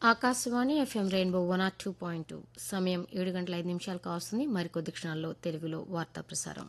Akashvani FM rainbow one R two point two సమయం ఏడు గంటల ఐదు నిమిషాలు కావస్తుంది మరికొద్ది క్షణాల్లో తెలుగులో వార్తా ప్రసారం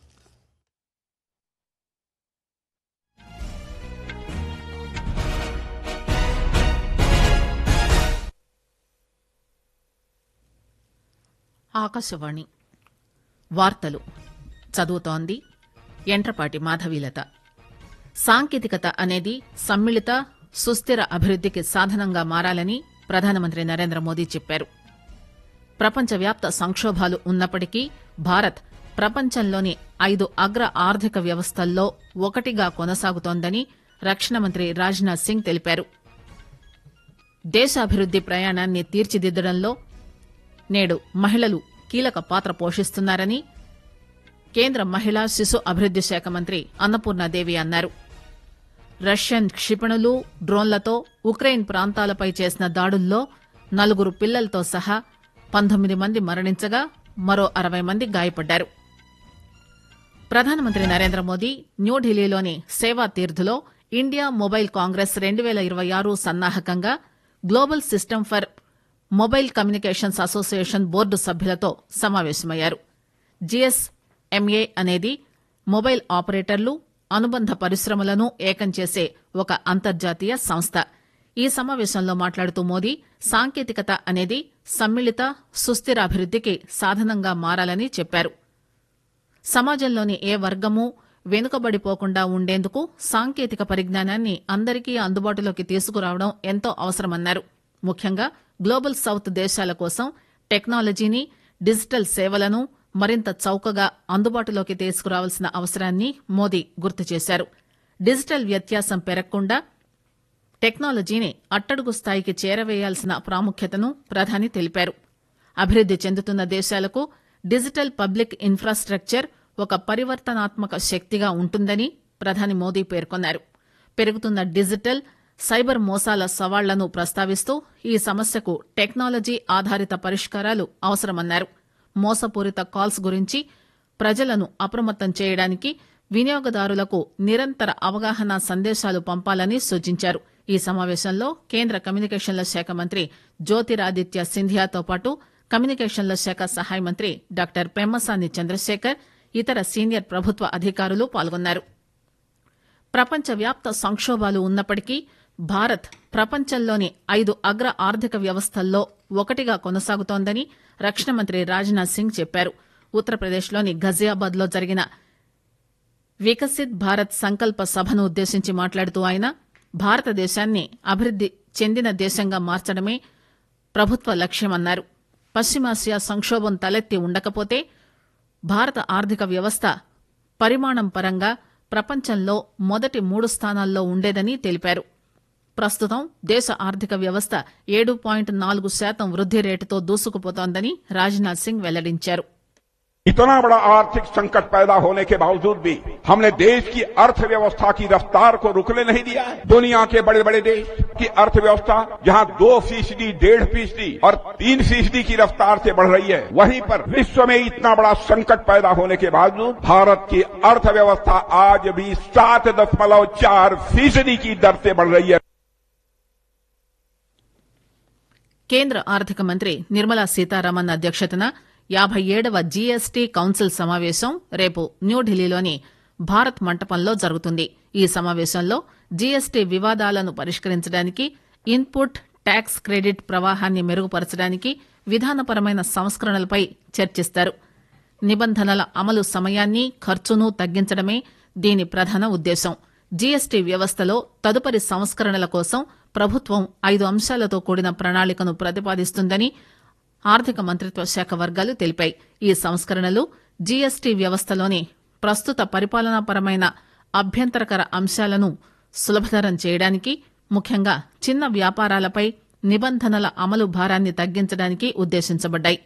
ఆకాశవాణి వార్తలు చదువుతోంది ఎంట్రపాటి మాధవీలత సాంకేతికత అనేది సమ్మిళిత సుస్థిర అభివృద్దికి సాధనంగా మారాలని ప్రధానమంత్రి నరేంద్ర మోదీ చెప్పారు ప్రపంచవ్యాప్త సంక్షోభాలు ఉన్నప్పటికీ భారత్ ప్రపంచంలోని ఐదు అగ్ర ఆర్థిక వ్యవస్థల్లో ఒకటిగా కొనసాగుతోందని రక్షణ మంత్రి రాజ్నాథ్ సింగ్ తెలిపారు దేశాభివృద్ది ప్రయాణాన్ని తీర్చిదిద్దడంలో నేడు మహిళలు కీలక పాత్ర పోషిస్తున్నారని కేంద్ర మహిళా శిశు అభివృద్ది శాఖ మంత్రి అన్నపూర్ణాదేవి అన్నారు రష్యన్ క్షిపణులు డ్రోన్లతో ఉక్రెయిన్ ప్రాంతాలపై చేసిన దాడుల్లో నలుగురు పిల్లలతో సహా పంతొమ్మిది మంది మరణించగా మరో అరవై మంది గాయపడ్డారు ప్రధానమంత్రి నరేంద్ర మోదీ న్యూఢిల్లీలోని సేవా తీర్థులో ఇండియా మొబైల్ కాంగ్రెస్ రెండు పేల ఇరవై ఆరు సన్నాహకంగా global system for mobile communications association board సభ్యులతో సమావేశమయ్యారు జిఎస్ఎంఏ అనేది మొబైల్ ఆపరేటర్లు అనుబంధ పరిశ్రమలను ఏకం చేసే ఒక అంతర్జాతీయ సంస్థ ఈ సమావేశంలో మాట్లాడుతూ మోదీ సాంకేతికత అనేది సమ్మిళిత సుస్థిర అభివృద్దికి సాధనంగా మారాలని చెప్పారు సమాజంలోని ఏ వర్గము వెనుకబడిపోకుండా ఉండేందుకు సాంకేతిక పరిజ్ఞానాన్ని అందరికీ అందుబాటులోకి తీసుకురావడం ఎంతో అవసరమన్నారు ముఖ్యంగా గ్లోబల్ సౌత్ దేశాల కోసం టెక్నాలజీని డిజిటల్ సేవలను మరింత చౌకగా అందుబాటులోకి తీసుకురావాల్సిన అవసరాన్ని మోదీ గుర్తు చేశారు డిజిటల్ వ్యత్యాసం పెరగకుండా టెక్నాలజీని అట్టడుగు స్థాయికి చేరవేయాల్సిన ప్రాముఖ్యతను ప్రధాని తెలిపారు అభివృద్ది చెందుతున్న దేశాలకు డిజిటల్ పబ్లిక్ ఇన్ఫ్రాస్ట్రక్చర్ ఒక పరివర్తనాత్మక శక్తిగా ఉంటుందని ప్రధాని మోదీ పేర్కొన్నారు పెరుగుతున్న డిజిటల్ సైబర్ మోసాల సవాళ్లను ప్రస్తావిస్తూ ఈ సమస్యకు టెక్నాలజీ ఆధారిత పరిష్కారాలు అవసరమన్నారు మోసపూరిత కాల్స్ గురించి ప్రజలను అప్రమత్తం చేయడానికి వినియోగదారులకు నిరంతర అవగాహన సందేశాలు పంపాలని సూచించారు ఈ సమావేశంలో కేంద్ర కమ్యూనికేషన్ల శాఖ మంత్రి జ్యోతిరాదిత్య సింధియాతో పాటు కమ్యూనికేషన్ల శాఖ సహాయ మంత్రి డాక్టర్ పెమ్మసాని చంద్రశేఖర్ ఇతర సీనియర్ ప్రభుత్వ అధికారులు పాల్గొన్నారు ప్రపంచవ్యాప్త సంక్షోభాలు ఉన్నప్పటికీ భారత్ ప్రపంచంలోని ఐదు అగ్ర ఆర్థిక వ్యవస్థల్లో ఒకటిగా కొనసాగుతోందని రక్షణ మంత్రి రాజ్నాథ్ సింగ్ చెప్పారు ఉత్తరప్రదేశ్లోని ఘజియాబాద్ లో జరిగిన వికసిత్ భారత్ సంకల్ప సభను ఉద్దేశించి మాట్లాడుతూ ఆయన భారతదేశాన్ని అభివృద్ది చెందిన దేశంగా మార్చడమే ప్రభుత్వ లక్ష్యమన్నారు పశ్చిమాసియా సంక్షోభం తలెత్తి ఉండకపోతే భారత ఆర్థిక వ్యవస్థ పరిమాణం పరంగా ప్రపంచంలో మొదటి మూడు స్థానాల్లో ఉండేదని తెలిపారు ప్రస్తుతం దేశ ఆర్థిక వ్యవస్థ ఏడు పాయింట్ నాలుగు శాతం వృద్ది రేటుతో దూసుకుపోతోందని రాజ్నాథ్ సింగ్ వెల్లడించారు इतना बड़ा आर्थिक संकट पैदा होने के बावजूद भी हमने देश की अर्थव्यवस्था की रफ्तार को रुकने नहीं दिया है दुनिया के बड़े बड़े देश की अर्थव्यवस्था जहां दो फीसदी डेढ़ फीसदी और तीन फीसदी की रफ्तार से बढ़ रही है वहीं पर विश्व में इतना बड़ा संकट पैदा होने के बावजूद भारत की अर्थव्यवस्था आज भी सात दशमलव चार फीसदी की दर से बढ़ रही है కేంద్ర ఆర్థిక మంత్రి నిర్మలా సీతారామన్ అధ్యక్షతన యాభై ఏడవ జీఎస్టీ కౌన్సిల్ సమావేశం రేపు న్యూఢిల్లీలోని భారత్ మంటపంలో జరుగుతుంది ఈ సమావేశంలో జీఎస్టీ వివాదాలను పరిష్కరించడానికి ఇన్పుట్ ట్యాక్స్ క్రెడిట్ ప్రవాహాన్ని మెరుగుపరచడానికి విధానపరమైన సంస్కరణలపై చర్చిస్తారు నిబంధనల అమలు సమయాన్ని ఖర్చును తగ్గించడమే దీని ప్రధాన ఉద్దేశం జీఎస్టీ వ్యవస్థలో తదుపరి సంస్కరణల కోసం ప్రభుత్వం ఐదు అంశాలతో కూడిన ప్రణాళికను ప్రతిపాదిస్తుందని ఆర్థిక మంత్రిత్వ శాఖ వర్గాలు తెలిపాయి ఈ సంస్కరణలు జీఎస్టీ వ్యవస్థలోని ప్రస్తుత పరిపాలనాపరమైన అభ్యంతరకర అంశాలను సులభతరం చేయడానికి ముఖ్యంగా చిన్న వ్యాపారాలపై నిబంధనల అమలు భారాన్ని తగ్గించడానికి ఉద్దేశించబడ్డాయి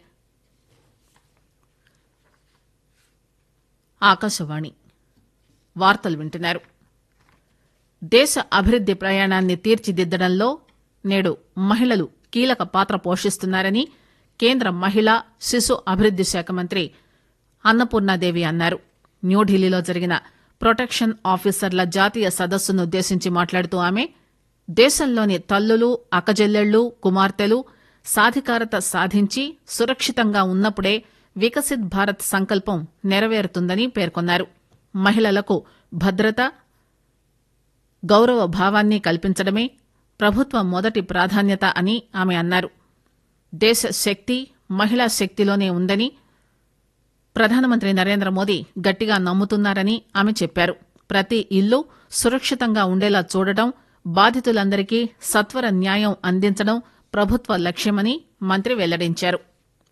ఆకాశవాణి వార్తలు వింటున్నారు దేశ అభివృద్ది ప్రయాణాన్ని తీర్చిదిద్దడంలో నేడు మహిళలు కీలక పాత్ర పోషిస్తున్నారని కేంద్ర మహిళా శిశు అభివృద్ది శాఖ మంత్రి అన్నపూర్ణాదేవి అన్నారు న్యూఢిల్లీలో జరిగిన ప్రొటెక్షన్ ఆఫీసర్ల జాతీయ సదస్సును ఉద్దేశించి మాట్లాడుతూ ఆమె దేశంలోని తల్లులు అక్కజెల్లెళ్లు కుమార్తెలు సాధికారత సాధించి సురక్షితంగా ఉన్నప్పుడే వికసిత్ భారత్ సంకల్పం నెరవేరుతుందని పేర్కొన్నారు మహిళలకు భద్రత గౌరవ భావాన్ని కల్పించడమే ప్రభుత్వ మొదటి ప్రాధాన్యత అని ఆమె అన్నారు దేశ శక్తి మహిళా శక్తిలోనే ఉందని ప్రధానమంత్రి నరేంద్ర మోదీ గట్టిగా నమ్ముతున్నారని ఆమె చెప్పారు ప్రతి ఇల్లు సురక్షితంగా ఉండేలా చూడటం బాధితులందరికీ సత్వర న్యాయం అందించడం ప్రభుత్వ లక్ష్యమని మంత్రి వెల్లడించారు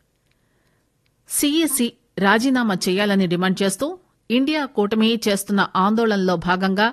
సీఈసీ రాజీనామా చేయాలని డిమాండ్ చేస్తూ ఇండియా కూటమి చేస్తున్న ఆందోళనలో భాగంగా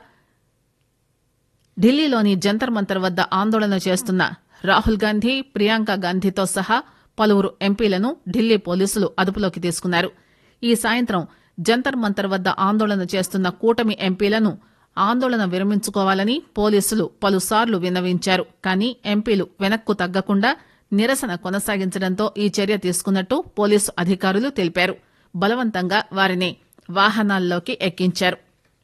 ఢిల్లీలోని జంతర్ మంతర్ వద్ద ఆందోళన చేస్తున్న రాహుల్ గాంధీ ప్రియాంక గాంధీతో సహా పలువురు ఎంపీలను ఢిల్లీ పోలీసులు అదుపులోకి తీసుకున్నారు ఈ సాయంత్రం జంతర్ మంతర్ వద్ద ఆందోళన చేస్తున్న కూటమి ఎంపీలను ఆందోళన విరమించుకోవాలని పోలీసులు పలుసార్లు విన్నవించారు కానీ ఎంపీలు వెనక్కు తగ్గకుండా నిరసన కొనసాగించడంతో ఈ చర్య తీసుకున్నట్టు పోలీసు అధికారులు తెలిపారు బలవంతంగా వారిని వాహనాల్లోకి ఎక్కించారు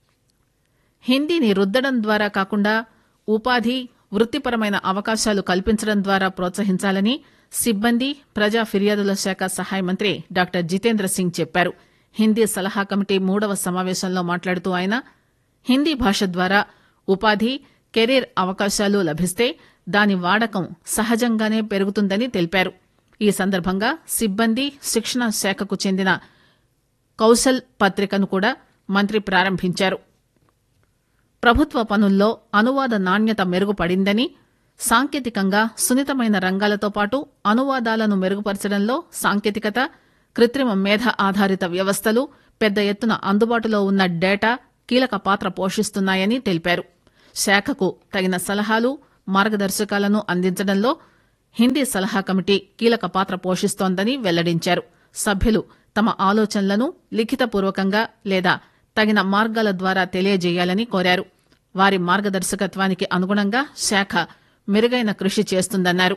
హిందీని రుద్దడం ద్వారా కాకుండా ఉపాధి వృత్తిపరమైన అవకాశాలు కల్పించడం ద్వారా ప్రోత్సహించాలని సిబ్బంది ప్రజా ఫిర్యాదుల శాఖ సహాయ మంత్రి డాక్టర్ జితేంద్ర సింగ్ చెప్పారు హిందీ సలహా కమిటీ మూడవ సమావేశంలో మాట్లాడుతూ ఆయన హిందీ భాష ద్వారా ఉపాధి కెరీర్ అవకాశాలు లభిస్తే దాని వాడకం సహజంగానే పెరుగుతుందని తెలిపారు ఈ సందర్భంగా సిబ్బంది శిక్షణ శాఖకు చెందిన కౌశల్ పత్రికను కూడా మంత్రి ప్రారంభించారు ప్రభుత్వ పనుల్లో అనువాద నాణ్యత మెరుగుపడిందని సాంకేతికంగా సున్నితమైన రంగాలతో పాటు అనువాదాలను మెరుగుపరచడంలో సాంకేతికత కృత్రిమ మేధ ఆధారిత వ్యవస్థలు పెద్ద ఎత్తున అందుబాటులో ఉన్న డేటా కీలక పాత్ర పోషిస్తున్నాయని తెలిపారు శాఖకు తగిన సలహాలు మార్గదర్శకాలను అందించడంలో హిందీ సలహా కమిటీ కీలక పాత్ర పోషిస్తోందని వెల్లడించారు సభ్యులు తమ ఆలోచనలను లిఖితపూర్వకంగా లేదా తగిన మార్గాల ద్వారా తెలియజేయాలని కోరారు వారి మార్గదర్శకత్వానికి అనుగుణంగా శాఖ మెరుగైన కృషి చేస్తుందన్నారు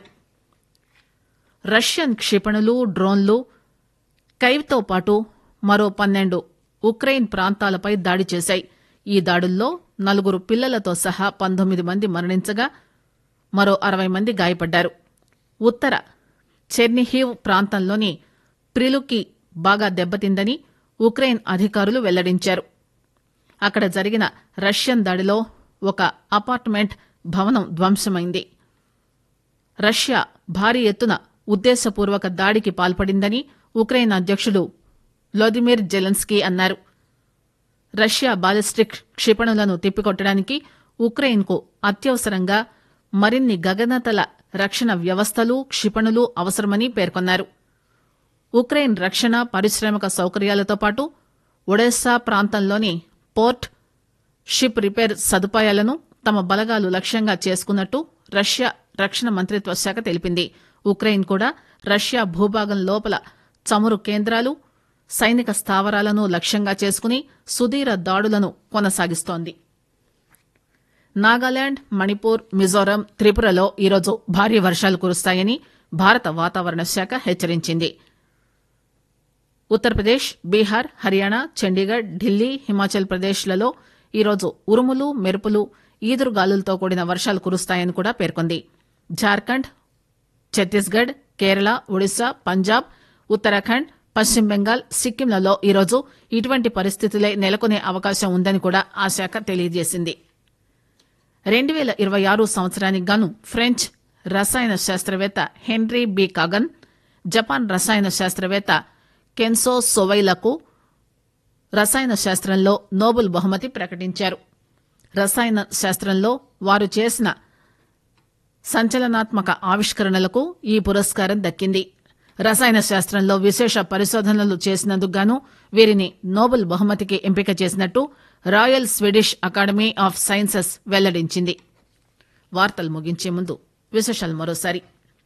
రష్యన్ క్షిపణులు డ్రోన్లు కైవ్తో పాటు మరో పన్నెండు ఉక్రెయిన్ ప్రాంతాలపై దాడి చేశాయి ఈ దాడుల్లో నలుగురు పిల్లలతో సహా పంతొమ్మిది మంది మరణించగా మరో అరవై మంది గాయపడ్డారు ఉత్తర చెర్నిహీవ్ ప్రాంతంలోని ప్రిలుకి బాగా దెబ్బతిందని ఉక్రెయిన్ అధికారులు వెల్లడించారు అక్కడ జరిగిన రష్యన్ దాడిలో ఒక అపార్ట్మెంట్ భవనం ధ్వంసమైంది రష్యా భారీ ఎత్తున ఉద్దేశపూర్వక దాడికి పాల్పడిందని ఉక్రెయిన్ అధ్యక్షుడు వ్లాదిమిర్ జెలెన్స్కీ అన్నారు రష్యా బాలిస్టిక్ క్షిపణులను తిప్పికొట్టడానికి ఉక్రెయిన్కు అత్యవసరంగా మరిన్ని గగనతల రక్షణ వ్యవస్థలు క్షిపణులు అవసరమని పేర్కొన్నారు ఉక్రెయిన్ రక్షణ పారిశ్రామిక సౌకర్యాలతో పాటు ఒడెస్సా ప్రాంతంలోని పోర్ట్ షిప్ రిపేర్ సదుపాయాలను తమ బలగాలు లక్ష్యంగా చేసుకున్నట్టు రష్యా రక్షణ మంత్రిత్వ శాఖ తెలిపింది ఉక్రెయిన్ కూడా రష్యా భూభాగం లోపల చమురు కేంద్రాలు సైనిక స్థావరాలను లక్ష్యంగా చేసుకుని సుదీర దాడులను కొనసాగిస్తోంది నాగాలాండ్ మణిపూర్ మిజోరాం త్రిపురలో ఈరోజు భారీ వర్షాలు కురుస్తాయని భారత వాతావరణ శాఖ హెచ్చరించింది ఉత్తరప్రదేశ్ బీహార్ హర్యానా చండీగఢ్ ఢిల్లీ హిమాచల్ ప్రదేశ్లలో ఈరోజు ఉరుములు మెరుపులు ఈదురుగాలులతో కూడిన వర్షాలు కురుస్తాయని కూడా పేర్కొంది జార్ఖండ్ ఛత్తీస్గఢ్ కేరళ ఒడిశా పంజాబ్ ఉత్తరాఖండ్ పశ్చిమ బెంగాల్ సిక్కింలలో ఈరోజు ఇటువంటి పరిస్థితులే నెలకొనే అవకాశం ఉందని కూడా ఆ శాఖ తెలియజేసింది రెండు పేల ఇరవై ఆరు సంవత్సరానికి గాను ఫ్రెంచ్ రసాయన శాస్త్రవేత్త హెన్రీ బి కాగన్ జపాన్ రసాయన శాస్త్రవేత్త కెన్సో సొవైలకు రసాయన శాస్త్రంలో నోబెల్ బహుమతి ప్రకటించారు రసాయన శాస్త్రంలో వారు చేసిన సంచలనాత్మక ఆవిష్కరణలకు ఈ పురస్కారం దక్కింది రసాయన శాస్త్రంలో విశేష పరిశోధనలు చేసినందుకు గాను వీరిని నోబెల్ బహుమతికి ఎంపిక చేసినట్టు Royal Swedish Academy of Sciences వెల్లడించింది వార్తలు ముగించే ముందు విశేషాలు మరోసారి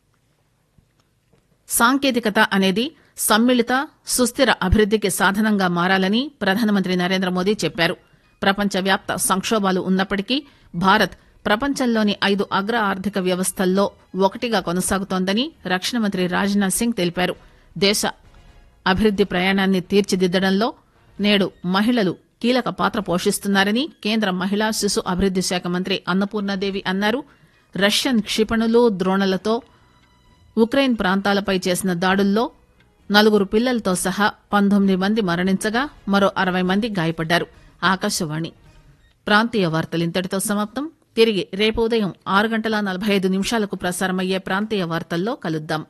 సాంకేతికత అనేది సమ్మిళిత సుస్థిర అభివృద్దికి సాధనంగా మారాలని ప్రధానమంత్రి నరేంద్ర మోదీ చెప్పారు ప్రపంచవ్యాప్త సంక్షోభాలు ఉన్నప్పటికీ భారత్ ప్రపంచంలోని ఐదు అగ్ర ఆర్థిక వ్యవస్థల్లో ఒకటిగా కొనసాగుతోందని రక్షణ మంత్రి రాజ్నాథ్ సింగ్ తెలిపారు దేశ అభివృద్ది ప్రయాణాన్ని తీర్చిదిద్దడంలో నేడు మహిళలు కీలక పాత్ర పోషిస్తున్నారని కేంద్ర మహిళా శిశు అభివృద్ది శాఖ మంత్రి అన్నపూర్ణాదేవి అన్నారు రష్యన్ క్షిపణులు ద్రోణులతో ఉక్రెయిన్ ప్రాంతాలపై చేసిన దాడుల్లో నలుగురు పిల్లలతో సహా పంతొమ్మిది మంది మరణించగా మరో అరవై మంది గాయపడ్డారు ఆకాశవాణి ప్రాంతీయ వార్తలు ఇంతటితో సమాప్తం తిరిగి రేపు ఉదయం ఆరు గంటల నలభై ఐదు నిమిషాలకు ప్రసారమయ్యే ప్రాంతీయ వార్తల్లో కలుద్దాం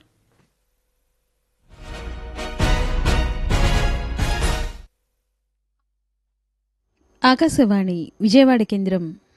ఆకాశవాణి విజయవాడ కేంద్రం